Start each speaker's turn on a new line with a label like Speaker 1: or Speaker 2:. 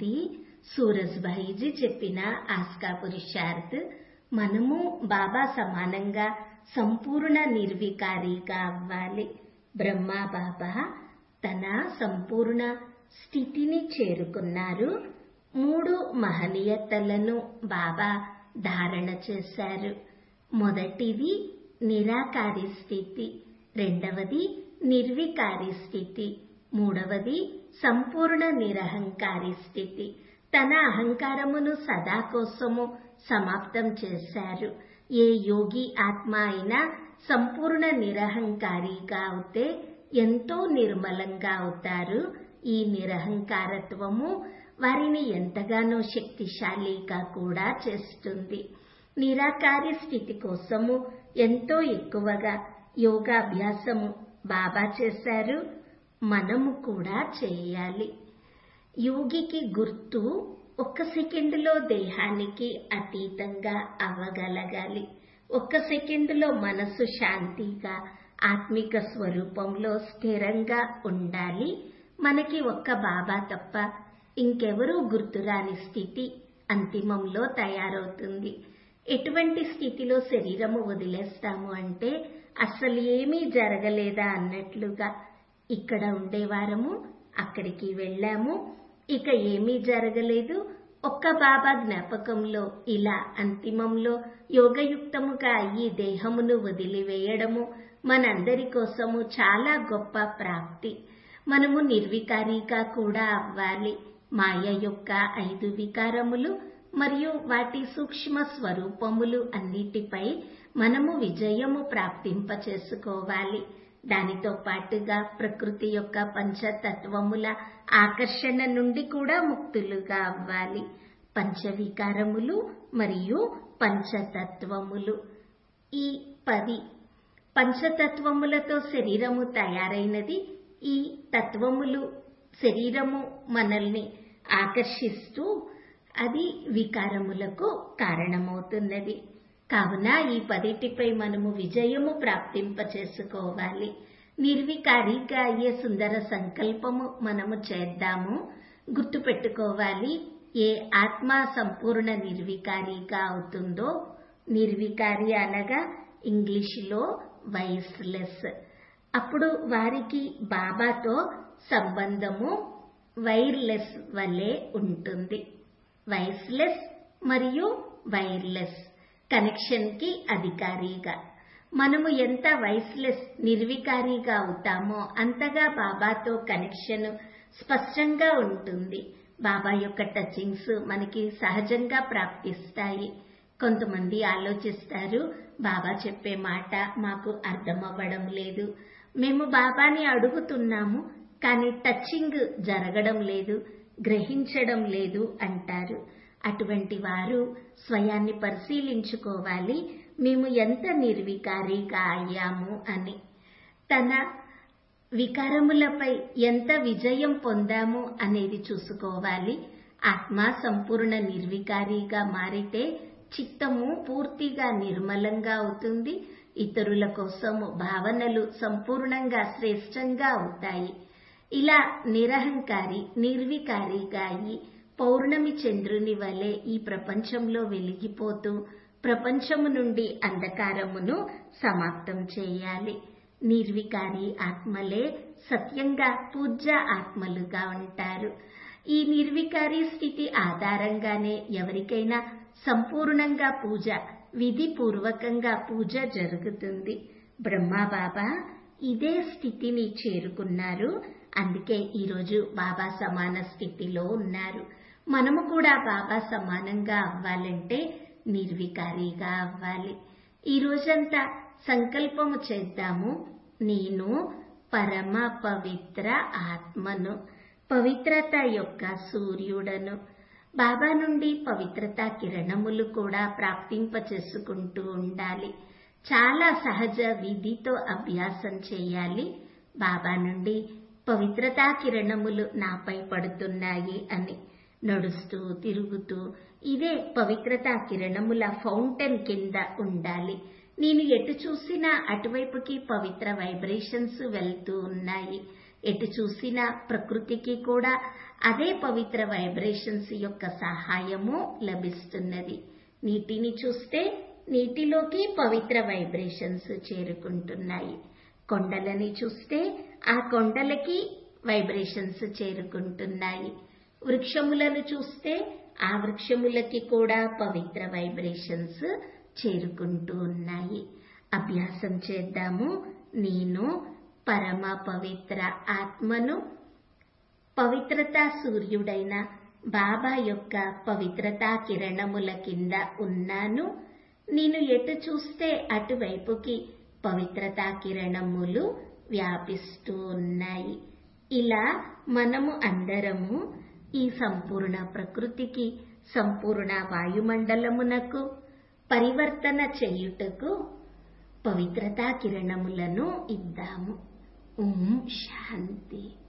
Speaker 1: శాంతి సూరజ్భాయిజీ చెప్పిన ఆస్కా పురుషార్థ్ మనము బాబా సమానంగా సంపూర్ణ నిర్వికారిగా అవ్వాలి బ్రహ్మ బాబా తన సంపూర్ణ స్థితిని చేరుకున్నారు మూడు మహనీయతలను బాబా ధారణ చేశారు మొదటిది నిరాకారి స్థితి రెండవది నిర్వికారి స్థితి మూడవది సంపూర్ణ నిరహంకారి స్థితి తన అహంకారమును సదా కోసము సమాప్తం చేశారు ఏ యోగి ఆత్మ అయినా సంపూర్ణ నిరహంకారిగా అవుతే ఎంతో నిర్మలంగా అవుతారు ఈ నిరహంకారత్వము వారిని ఎంతగానో శక్తిశాలిగా కూడా చేస్తుంది నిరాకారి స్థితి కోసము ఎంతో ఎక్కువగా యోగాభ్యాసము బాబా చేశారు మనము కూడా చేయాలి యోగికి గుర్తు ఒక్క సెకండులో దేహానికి అతీతంగా అవ్వగలగాలి ఒక్క సెకండులో మనసు శాంతిగా ఆత్మిక స్వరూపంలో స్థిరంగా ఉండాలి మనకి ఒక్క బాబా తప్ప ఇంకెవరూ గుర్తురాని స్థితి అంతిమంలో తయారవుతుంది ఎటువంటి స్థితిలో శరీరము వదిలేస్తాము అంటే అసలు ఏమీ జరగలేదా అన్నట్లుగా ఇక్కడ ఉండేవారము అక్కడికి వెళ్ళాము ఇక ఏమీ జరగలేదు ఒక్క బాబా జ్ఞాపకంలో ఇలా అంతిమంలో యోగయుక్తముగా అయ్యి దేహమును వదిలివేయడము మనందరి కోసము చాలా గొప్ప ప్రాప్తి మనము నిర్వికారిగా కూడా అవ్వాలి మాయ యొక్క ఐదు వికారములు మరియు వాటి సూక్ష్మ స్వరూపములు అన్నిటిపై మనము విజయము ప్రాప్తింప చేసుకోవాలి దానితో పాటుగా ప్రకృతి యొక్క పంచతత్వముల ఆకర్షణ నుండి కూడా ముక్తులుగా అవ్వాలి పంచవికారములు మరియు పంచతత్వములు ఈ పది పంచతత్వములతో శరీరము తయారైనది ఈ తత్వములు శరీరము మనల్ని ఆకర్షిస్తూ అది వికారములకు కారణమవుతున్నది కావున ఈ పదిటిపై మనము విజయము ప్రాప్తింప చేసుకోవాలి నిర్వికారిగా అయ్యే సుందర సంకల్పము మనము చేద్దాము గుర్తుపెట్టుకోవాలి ఏ ఆత్మ సంపూర్ణ నిర్వికారిగా అవుతుందో నిర్వికారి అనగా ఇంగ్లీషులో వైస్లెస్ అప్పుడు వారికి బాబాతో సంబంధము వైర్లెస్ వలె ఉంటుంది వైస్లెస్ మరియు వైర్లెస్ కనెక్షన్ కి అధికారిగా మనము ఎంత వైస్లెస్ నిర్వికారిగా అవుతామో అంతగా బాబాతో కనెక్షన్ స్పష్టంగా ఉంటుంది బాబా యొక్క టచింగ్స్ మనకి సహజంగా ప్రాప్తిస్తాయి కొంతమంది ఆలోచిస్తారు బాబా చెప్పే మాట మాకు అర్థమవ్వడం లేదు మేము బాబాని అడుగుతున్నాము కానీ టచింగ్ జరగడం లేదు గ్రహించడం లేదు అంటారు అటువంటి వారు స్వయాన్ని పరిశీలించుకోవాలి మేము ఎంత నిర్వికారిగా అయ్యాము అని తన వికారములపై ఎంత విజయం పొందాము అనేది చూసుకోవాలి ఆత్మ సంపూర్ణ నిర్వికారిగా మారితే చిత్తము పూర్తిగా నిర్మలంగా అవుతుంది ఇతరుల కోసము భావనలు సంపూర్ణంగా శ్రేష్టంగా అవుతాయి ఇలా నిరహంకారి నిర్వికారిగా అయి పౌర్ణమి చంద్రుని వలె ఈ ప్రపంచంలో వెలిగిపోతూ ప్రపంచము నుండి అంధకారమును సమాప్తం చేయాలి నిర్వికారి ఆత్మలే సత్యంగా పూజ్య ఆత్మలుగా ఉంటారు ఈ నిర్వికారి స్థితి ఆధారంగానే ఎవరికైనా సంపూర్ణంగా పూజ విధిపూర్వకంగా పూజ జరుగుతుంది బ్రహ్మబాబా ఇదే స్థితిని చేరుకున్నారు అందుకే ఈరోజు బాబా సమాన స్థితిలో ఉన్నారు మనము కూడా బాబా సమానంగా అవ్వాలంటే నిర్వికారిగా అవ్వాలి ఈ రోజంతా సంకల్పము చేద్దాము నేను పరమ పవిత్ర ఆత్మను పవిత్రత యొక్క సూర్యుడను బాబా నుండి పవిత్రతా కిరణములు కూడా ప్రాప్తింప చేసుకుంటూ ఉండాలి చాలా సహజ విధితో అభ్యాసం చేయాలి బాబా నుండి పవిత్రతా కిరణములు నాపై పడుతున్నాయి అని నడుస్తూ తిరుగుతూ ఇదే పవిత్రతా కిరణముల ఫౌంటైన్ కింద ఉండాలి నేను ఎటు చూసినా అటువైపుకి పవిత్ర వైబ్రేషన్స్ వెళ్తూ ఉన్నాయి ఎటు చూసినా ప్రకృతికి కూడా అదే పవిత్ర వైబ్రేషన్స్ యొక్క సహాయము లభిస్తున్నది నీటిని చూస్తే నీటిలోకి పవిత్ర వైబ్రేషన్స్ చేరుకుంటున్నాయి కొండలని చూస్తే ఆ కొండలకి వైబ్రేషన్స్ చేరుకుంటున్నాయి వృక్షములను చూస్తే ఆ వృక్షములకి కూడా పవిత్ర వైబ్రేషన్స్ చేరుకుంటూ ఉన్నాయి అభ్యాసం చేద్దాము నేను పరమ పవిత్ర ఆత్మను పవిత్రతా సూర్యుడైన బాబా యొక్క పవిత్రతా కిరణముల కింద ఉన్నాను నేను ఎటు చూస్తే అటువైపుకి పవిత్రతా కిరణములు వ్యాపిస్తూ ఉన్నాయి ఇలా మనము అందరము ఈ సంపూర్ణ ప్రకృతికి సంపూర్ణ వాయుమండలమునకు పరివర్తన చేయుటకు పవిత్రతా కిరణములను ఇద్దాము ఓం శాంతి